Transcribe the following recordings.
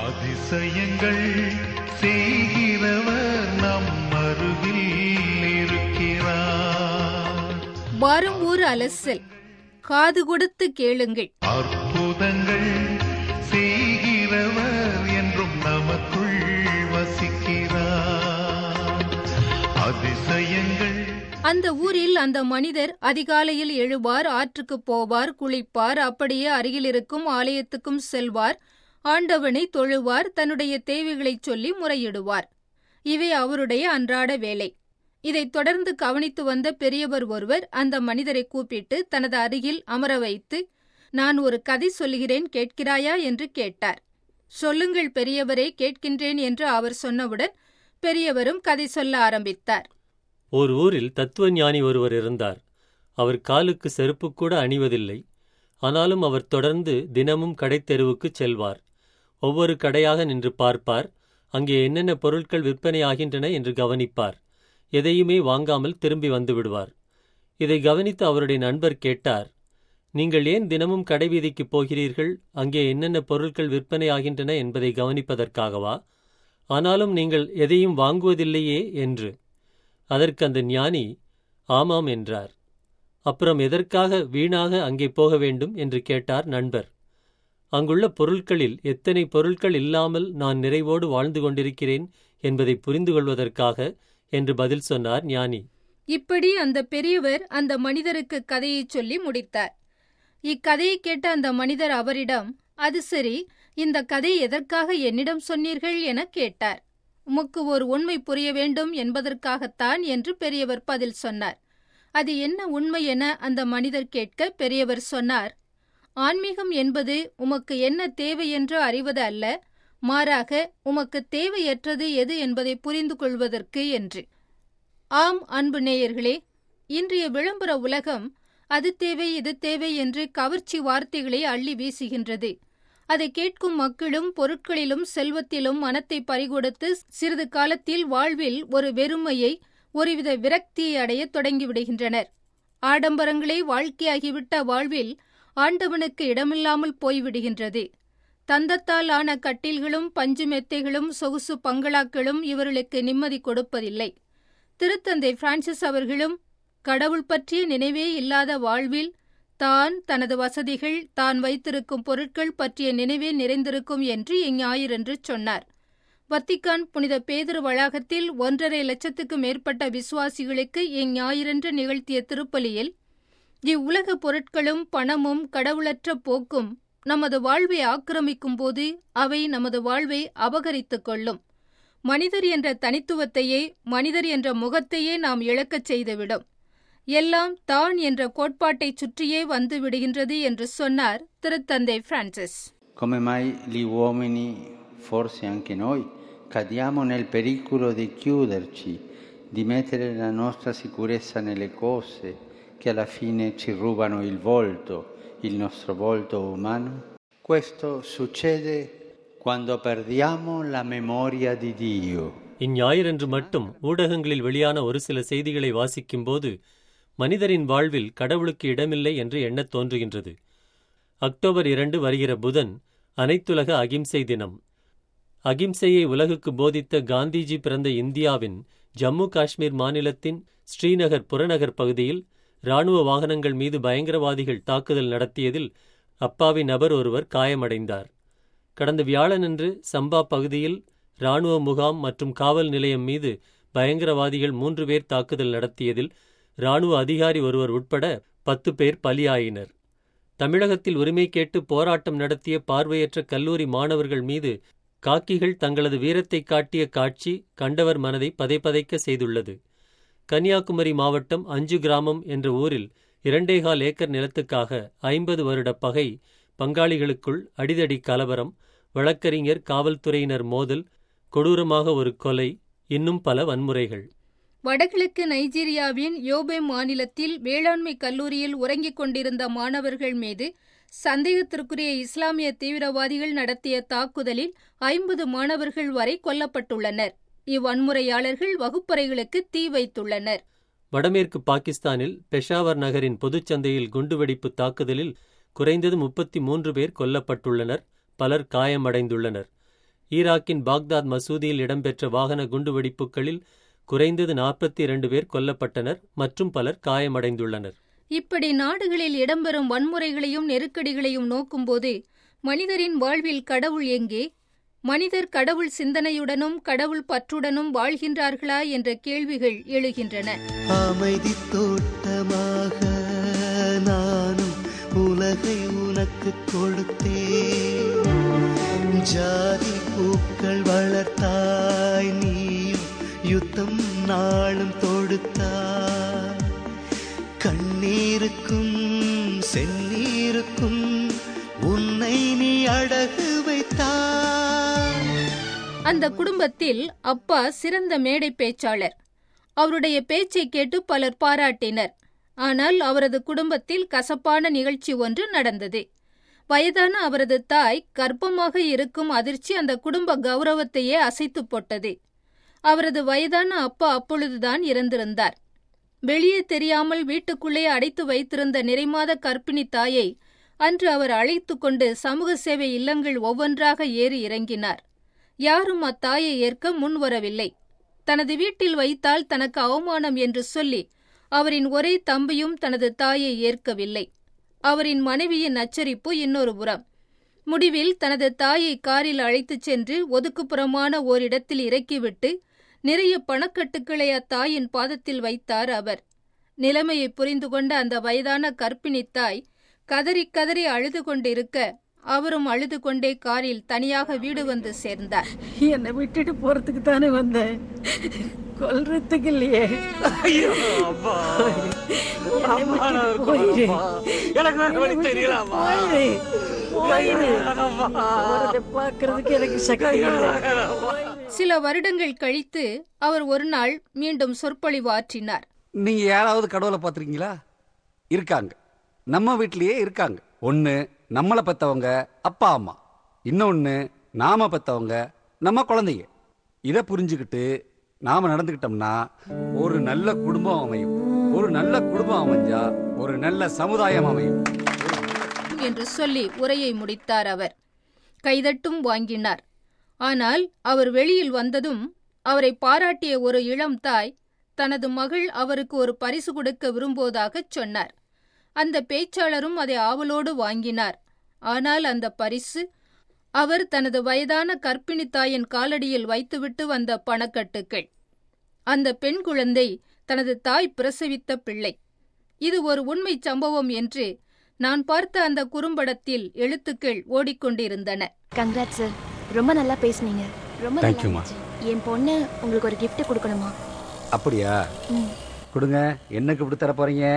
அதிசயங்கள் செய்கிறவர் நம் அருகில் இருக்கிறார் வரும் ஊர் அலசல் காது கொடுத்து கேளுங்கள் அற்புதங்கள் செய்கிறவர் என்றும் நமக்குள் வசிக்கிறார் அதிசயங்கள் அந்த ஊரில் அந்த மனிதர் அதிகாலையில் எழுவார் ஆற்றுக்கு போவார் குளிப்பார் அப்படியே அருகில் இருக்கும் ஆலயத்துக்கும் செல்வார் ஆண்டவனை தொழுவார் தன்னுடைய தேவைகளைச் சொல்லி முறையிடுவார் இவை அவருடைய அன்றாட வேலை இதைத் தொடர்ந்து கவனித்து வந்த பெரியவர் ஒருவர் அந்த மனிதரை கூப்பிட்டு தனது அருகில் அமர வைத்து நான் ஒரு கதை சொல்லுகிறேன் கேட்கிறாயா என்று கேட்டார் சொல்லுங்கள் பெரியவரே கேட்கின்றேன் என்று அவர் சொன்னவுடன் பெரியவரும் கதை சொல்ல ஆரம்பித்தார் ஓர் ஊரில் தத்துவ ஞானி ஒருவர் இருந்தார் அவர் காலுக்கு செருப்பு கூட அணிவதில்லை ஆனாலும் அவர் தொடர்ந்து தினமும் கடைத்தெருவுக்குச் செல்வார் ஒவ்வொரு கடையாக நின்று பார்ப்பார் அங்கே என்னென்ன பொருட்கள் விற்பனையாகின்றன என்று கவனிப்பார் எதையுமே வாங்காமல் திரும்பி வந்து விடுவார் இதை கவனித்து அவருடைய நண்பர் கேட்டார் நீங்கள் ஏன் தினமும் கடைவீதிக்குப் போகிறீர்கள் அங்கே என்னென்ன பொருட்கள் விற்பனையாகின்றன என்பதை கவனிப்பதற்காகவா ஆனாலும் நீங்கள் எதையும் வாங்குவதில்லையே என்று அதற்கு அந்த ஞானி ஆமாம் என்றார் அப்புறம் எதற்காக வீணாக அங்கே போக வேண்டும் என்று கேட்டார் நண்பர் அங்குள்ள பொருட்களில் எத்தனை பொருட்கள் இல்லாமல் நான் நிறைவோடு வாழ்ந்து கொண்டிருக்கிறேன் என்பதை புரிந்து கொள்வதற்காக என்று பதில் சொன்னார் ஞானி இப்படி அந்த பெரியவர் அந்த மனிதருக்கு கதையைச் சொல்லி முடித்தார் இக்கதையை கேட்ட அந்த மனிதர் அவரிடம் அது சரி இந்த கதை எதற்காக என்னிடம் சொன்னீர்கள் என கேட்டார் உமக்கு ஒரு உண்மை புரிய வேண்டும் என்பதற்காகத்தான் என்று பெரியவர் பதில் சொன்னார் அது என்ன உண்மை என அந்த மனிதர் கேட்க பெரியவர் சொன்னார் ஆன்மீகம் என்பது உமக்கு என்ன தேவை என்று அறிவது அல்ல மாறாக உமக்கு தேவையற்றது எது என்பதை புரிந்து கொள்வதற்கு என்று ஆம் அன்பு நேயர்களே இன்றைய விளம்பர உலகம் அது தேவை இது தேவை என்று கவர்ச்சி வார்த்தைகளை அள்ளி வீசுகின்றது அதை கேட்கும் மக்களும் பொருட்களிலும் செல்வத்திலும் மனத்தை பறிகொடுத்து சிறிது காலத்தில் வாழ்வில் ஒரு வெறுமையை ஒருவித விரக்தியை அடையத் தொடங்கிவிடுகின்றனர் ஆடம்பரங்களே வாழ்க்கையாகிவிட்ட வாழ்வில் ஆண்டவனுக்கு இடமில்லாமல் போய்விடுகின்றது தந்தத்தால் ஆன கட்டில்களும் பஞ்சு மெத்தைகளும் சொகுசு பங்களாக்களும் இவர்களுக்கு நிம்மதி கொடுப்பதில்லை திருத்தந்தை பிரான்சிஸ் அவர்களும் கடவுள் பற்றிய நினைவே இல்லாத வாழ்வில் தான் தனது வசதிகள் தான் வைத்திருக்கும் பொருட்கள் பற்றிய நினைவே நிறைந்திருக்கும் என்று இஞ்ஞாயிறன்று சொன்னார் வத்திக்கான் புனித பேதுரு வளாகத்தில் ஒன்றரை லட்சத்துக்கு மேற்பட்ட விசுவாசிகளுக்கு இஞ்ஞாயிறன்று நிகழ்த்திய திருப்பலியில் இவ்வுலக பொருட்களும் பணமும் கடவுளற்ற போக்கும் நமது வாழ்வை ஆக்கிரமிக்கும் போது அவை நமது வாழ்வை அபகரித்துக் கொள்ளும் மனிதர் என்ற தனித்துவத்தையே மனிதர் என்ற முகத்தையே நாம் இழக்கச் செய்துவிடும் எல்லாம் தான் என்ற கோட்பாட்டைச் சுற்றியே வந்து விடுகின்றது என்று சொன்னார் திருத்தந்தை Francis Come mai gli uomini, forse anche noi, cadiamo nel pericolo di chiuderci, di mettere la nostra sicurezza nelle cose che alla fine ci rubano il volto, il nostro volto umano? Questo succede quando perdiamo la memoria di Dio. இஞ்ஞாயிறன்று மட்டும் ஊடகங்களில் வெளியான ஒரு சில செய்திகளை வாசிக்கும்போது மனிதரின் வாழ்வில் கடவுளுக்கு இடமில்லை என்று எண்ணத் தோன்றுகின்றது அக்டோபர் இரண்டு வருகிற புதன் அனைத்துலக அகிம்சை தினம் அகிம்சையை உலகுக்கு போதித்த காந்திஜி பிறந்த இந்தியாவின் ஜம்மு காஷ்மீர் மாநிலத்தின் ஸ்ரீநகர் புறநகர் பகுதியில் இராணுவ வாகனங்கள் மீது பயங்கரவாதிகள் தாக்குதல் நடத்தியதில் அப்பாவி நபர் ஒருவர் காயமடைந்தார் கடந்த வியாழனன்று சம்பா பகுதியில் இராணுவ முகாம் மற்றும் காவல் நிலையம் மீது பயங்கரவாதிகள் மூன்று பேர் தாக்குதல் நடத்தியதில் இராணுவ அதிகாரி ஒருவர் உட்பட பத்து பேர் பலியாயினர் தமிழகத்தில் உரிமை கேட்டு போராட்டம் நடத்திய பார்வையற்ற கல்லூரி மாணவர்கள் மீது காக்கிகள் தங்களது வீரத்தை காட்டிய காட்சி கண்டவர் மனதை பதைபதைக்க செய்துள்ளது கன்னியாகுமரி மாவட்டம் அஞ்சு கிராமம் என்ற ஊரில் இரண்டேகால் ஏக்கர் நிலத்துக்காக ஐம்பது வருட பகை பங்காளிகளுக்குள் அடிதடி கலவரம் வழக்கறிஞர் காவல்துறையினர் மோதல் கொடூரமாக ஒரு கொலை இன்னும் பல வன்முறைகள் வடகிழக்கு நைஜீரியாவின் யோபே மாநிலத்தில் வேளாண்மை கல்லூரியில் உறங்கிக் கொண்டிருந்த மாணவர்கள் மீது சந்தேகத்திற்குரிய இஸ்லாமிய தீவிரவாதிகள் நடத்திய தாக்குதலில் ஐம்பது மாணவர்கள் வரை கொல்லப்பட்டுள்ளனர் இவ்வன்முறையாளர்கள் வகுப்பறைகளுக்கு தீ வைத்துள்ளனர் வடமேற்கு பாகிஸ்தானில் பெஷாவர் நகரின் பொதுச்சந்தையில் குண்டுவெடிப்பு தாக்குதலில் குறைந்தது முப்பத்தி மூன்று பேர் கொல்லப்பட்டுள்ளனர் பலர் காயமடைந்துள்ளனர் ஈராக்கின் பாக்தாத் மசூதியில் இடம்பெற்ற வாகன குண்டுவெடிப்புகளில் குறைந்தது நாற்பத்தி இரண்டு பேர் கொல்லப்பட்டனர் மற்றும் பலர் காயமடைந்துள்ளனர் இப்படி நாடுகளில் இடம்பெறும் வன்முறைகளையும் நெருக்கடிகளையும் நோக்கும்போது மனிதரின் வாழ்வில் கடவுள் எங்கே மனிதர் கடவுள் சிந்தனையுடனும் கடவுள் பற்றுடனும் வாழ்கின்றார்களா என்ற கேள்விகள் எழுகின்றன அமைதி தோட்டமாக நானும் உலகை உனக்கு கொடுத்தேன் ஜாதி பூக்கள் வளர்த்தாய் நீயும் யுத்தம் நாளும் தொடுத்தாய் கண்ணீருக்கும் செந்நீருக்கும் உன்னை நீ அழகு வைத்தாய் அந்த குடும்பத்தில் அப்பா சிறந்த மேடை பேச்சாளர் அவருடைய பேச்சை கேட்டு பலர் பாராட்டினர் ஆனால் அவரது குடும்பத்தில் கசப்பான நிகழ்ச்சி ஒன்று நடந்தது வயதான அவரது தாய் கர்ப்பமாக இருக்கும் அதிர்ச்சி அந்த குடும்ப கௌரவத்தையே அசைத்து போட்டது அவரது வயதான அப்பா அப்பொழுதுதான் இறந்திருந்தார் வெளியே தெரியாமல் வீட்டுக்குள்ளே அடைத்து வைத்திருந்த நிறைமாத கர்ப்பிணி தாயை அன்று அவர் அழைத்து கொண்டு சமூக சேவை இல்லங்கள் ஒவ்வொன்றாக ஏறி இறங்கினார் யாரும் அத்தாயை ஏற்க முன்வரவில்லை தனது வீட்டில் வைத்தால் தனக்கு அவமானம் என்று சொல்லி அவரின் ஒரே தம்பியும் தனது தாயை ஏற்கவில்லை அவரின் மனைவியின் அச்சரிப்பு இன்னொரு புறம் முடிவில் தனது தாயை காரில் அழைத்துச் சென்று ஒதுக்குப்புறமான ஓரிடத்தில் இறக்கிவிட்டு நிறைய பணக்கட்டுக்களை அத்தாயின் பாதத்தில் வைத்தார் அவர் நிலைமையை புரிந்து கொண்ட அந்த வயதான கர்ப்பிணி தாய் கதறி கதறி அழுது கொண்டிருக்க அவரும் அழுது கொண்டே காரில் தனியாக வீடு வந்து சேர்ந்தார் என்னை விட்டுட்டு போறதுக்கு தானே வந்தேன் கொல்றதுக்கு இல்லையே ஐயோ, அம்மா. என்னை அம்மா, நான் விட்டுட்டு இருக்கேன், போயிரு. அம்மா. எனக்கு வேற வழி என்னை தெரியல, விட்டுட்டு அம்மா. போயிரு. போயிரு. அம்மா. போறதை பார்க்கறதுக்கு எனக்கு சக்தி இல்லை சில வருடங்கள் கழித்து அவர் ஒரு நாள் மீண்டும் சொற்பொழிவு ஆற்றினார் நீங்க யாராவது கடவுளை பார்த்துருக்கீங்களா இருக்காங்க நம்ம வீட்லயே இருக்காங்க ஒண்ணு நம்மளை பெத்தவங்க அப்பா அம்மா இன்னொன்னு நாம பெத்தவங்க நம்ம குழந்தைங்க இதை புரிஞ்சுக்கிட்டு நாம நடந்துக்கிட்டோம்னா ஒரு நல்ல குடும்பம் அமையும் ஒரு நல்ல குடும்பம் அமைஞ்சா ஒரு நல்ல சமுதாயம் அமையும் என்று சொல்லி உரையை முடித்தார் அவர் கைதட்டும் வாங்கினார் ஆனால் அவர் வெளியில் வந்ததும் அவரை பாராட்டிய ஒரு இளம் தாய் தனது மகள் அவருக்கு ஒரு பரிசு கொடுக்க விரும்புவதாகச் சொன்னார் அந்த பேச்சாளரும் அதை ஆவலோடு வாங்கினார் ஆனால் அந்த பரிசு அவர் தனது வயதான கர்ப்பிணி தாயின் காலடியில் வைத்துவிட்டு வந்த பணக்கட்டுக்கள் அந்த பெண் குழந்தை தனது தாய் பிரசவித்த பிள்ளை இது ஒரு உண்மை சம்பவம் என்று நான் பார்த்த அந்த குறும்படத்தில் எழுத்துக்கள் ஓடிக்கொண்டிருந்தன கங்க்ராட் சார் ரொம்ப நல்லா பேசுனீங்க ரொம்ப Thank நல்லா you, ma. இருந்துச்சு. என் பொண்ணு உங்களுக்கு ஒரு gift கொடுக்கணுமா அப்படியா ம். கொடுங்க என்னக்கு இப்படி தர போறீங்க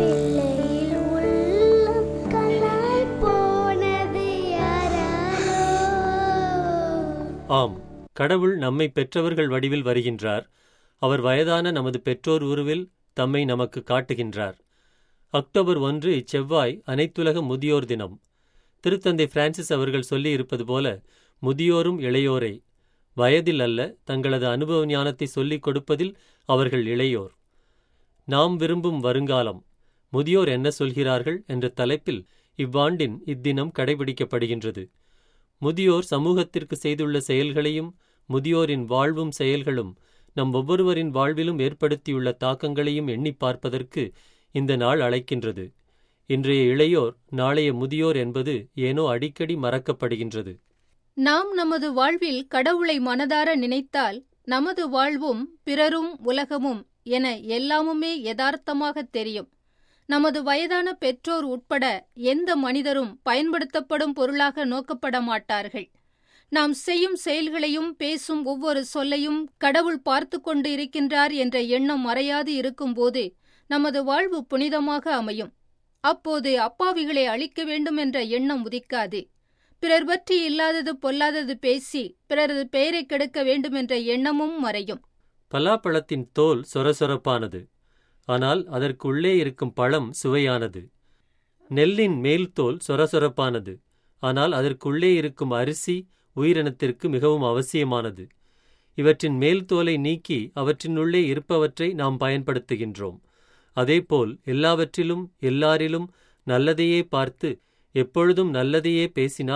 ஆம் கடவுள் நம்மை பெற்றவர்கள் வடிவில் வருகின்றார் அவர் வயதான நமது பெற்றோர் உருவில் தம்மை நமக்கு காட்டுகின்றார் அக்டோபர் ஒன்று இச்செவ்வாய் அனைத்துலக முதியோர் தினம் திருத்தந்தை பிரான்சிஸ் அவர்கள் சொல்லியிருப்பது போல முதியோரும் இளையோரே வயதில் அல்ல தங்களது அனுபவ ஞானத்தை சொல்லிக் கொடுப்பதில் அவர்கள் இளையோர் நாம் விரும்பும் வருங்காலம் முதியோர் என்ன சொல்கிறார்கள் என்ற தலைப்பில் இவ்வாண்டின் இத்தினம் கடைபிடிக்கப்படுகின்றது முதியோர் சமூகத்திற்கு செய்துள்ள செயல்களையும் முதியோரின் வாழ்வும் செயல்களும் நம் ஒவ்வொருவரின் வாழ்விலும் ஏற்படுத்தியுள்ள தாக்கங்களையும் எண்ணிப் பார்ப்பதற்கு இந்த நாள் அழைக்கின்றது இன்றைய இளையோர் நாளைய முதியோர் என்பது ஏனோ அடிக்கடி மறக்கப்படுகின்றது நாம் நமது வாழ்வில் கடவுளை மனதார நினைத்தால் நமது வாழ்வும் பிறரும் உலகமும் என எல்லாமுமே யதார்த்தமாக தெரியும் நமது வயதான பெற்றோர் உட்பட எந்த மனிதரும் பயன்படுத்தப்படும் பொருளாக நோக்கப்பட மாட்டார்கள் நாம் செய்யும் செயல்களையும் பேசும் ஒவ்வொரு சொல்லையும் கடவுள் பார்த்து கொண்டு இருக்கின்றார் என்ற எண்ணம் மறையாது இருக்கும்போது நமது வாழ்வு புனிதமாக அமையும் அப்போது அப்பாவிகளை அழிக்க வேண்டும் என்ற எண்ணம் உதிக்காது பிறர் பற்றி இல்லாதது பொல்லாதது பேசி பிறரது பெயரை கெடுக்க வேண்டும் என்ற எண்ணமும் மறையும் பலாப்பழத்தின் தோல் சொரசொரப்பானது ஆனால் அதற்கு உள்ளே இருக்கும் பழம் சுவையானது நெல்லின் மேல் தோல் சொரசொரப்பானது ஆனால் அதற்குள்ளே இருக்கும் அரிசி உயிரினத்திற்கு மிகவும் அவசியமானது இவற்றின் மேல் தோலை நீக்கி அவற்றினுள்ளே இருப்பவற்றை நாம் பயன்படுத்துகின்றோம் அதேபோல் எல்லாவற்றிலும் எல்லாரிலும் நல்லதையே பார்த்து எப்பொழுதும் நல்லதையே பேசினால்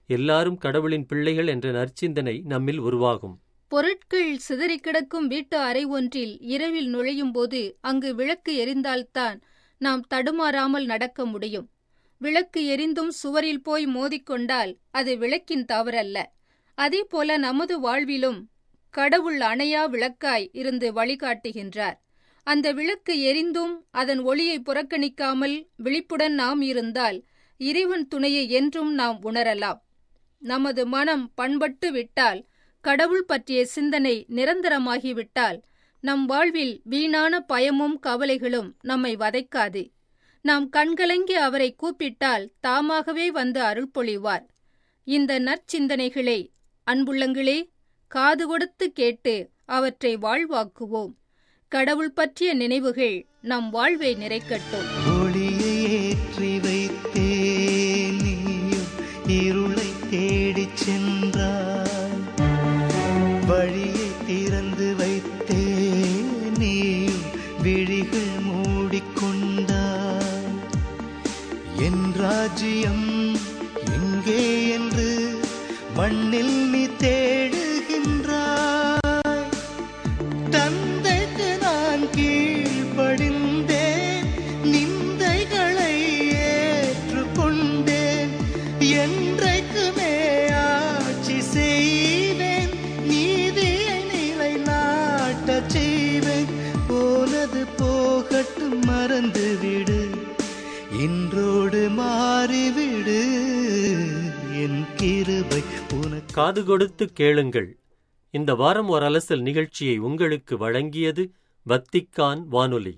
எல்லாரும் கடவுளின் பிள்ளைகள் என்ற நற்சிந்தனை நம்மில் உருவாகும் பொருட்கள் சிதறிக் கிடக்கும் வீட்டு அறை ஒன்றில் இரவில் நுழையும் போது அங்கு விளக்கு எரிந்தால்தான் நாம் தடுமாறாமல் நடக்க முடியும் விளக்கு எரிந்தும் சுவரில் போய் மோதிக்கொண்டால் அது விளக்கின் தவறல்ல அதேபோல நமது வாழ்விலும் கடவுள் அணையா விளக்காய் இருந்து வழிகாட்டுகின்றார் அந்த விளக்கு எரிந்தும் அதன் ஒளியை புறக்கணிக்காமல் விழிப்புடன் நாம் இருந்தால் இறைவன் துணையை என்றும் நாம் உணரலாம் நமது மனம் பண்பட்டு விட்டால் கடவுள் பற்றிய சிந்தனை நிரந்தரமாகிவிட்டால் நம் வாழ்வில் வீணான பயமும் கவலைகளும் நம்மை வதைக்காது நாம் கண்கலங்கி அவரை கூப்பிட்டால் தாமாகவே வந்து அருள் பொழிவார் இந்த நற்சிந்தனைகளை அன்புள்ளங்களே காது கொடுத்து கேட்டு அவற்றை வாழ்வாக்குவோம் கடவுள் பற்றிய நினைவுகள் நம் வாழ்வை நிறைக்கட்டும் ஒளியை ஏற்றி வைத்தேன் நீயும் இருளை தேடிச் சென்றாய் வழியை திறந்து வைத்தேன் நீயும் விழிகள் மூடிக்கொண்டாய் என் ராஜ்யம் எங்கே என்று மண்ணில் நீ தேடுகின்றாய் தந்தைக்கு நான் கீழ்ப்படிந்தேன் நிந்தைகளை ஏற்றுக்கொண்டேன் என்றைக்குமே ஆட்சி செய்வேன் நீதியை நிலை நாட்டச் செய்வேன் போனது போகட்டும் மறந்து விடு இன்றோடு மாறிவிடு என் கிருபை உனக்கு காது கொடுத்து கேளுங்கள் இந்த வாரம் ஒரு அலசல் நிகழ்ச்சியை உங்களுக்கு வழங்கியது வத்திக்கான் வானொலி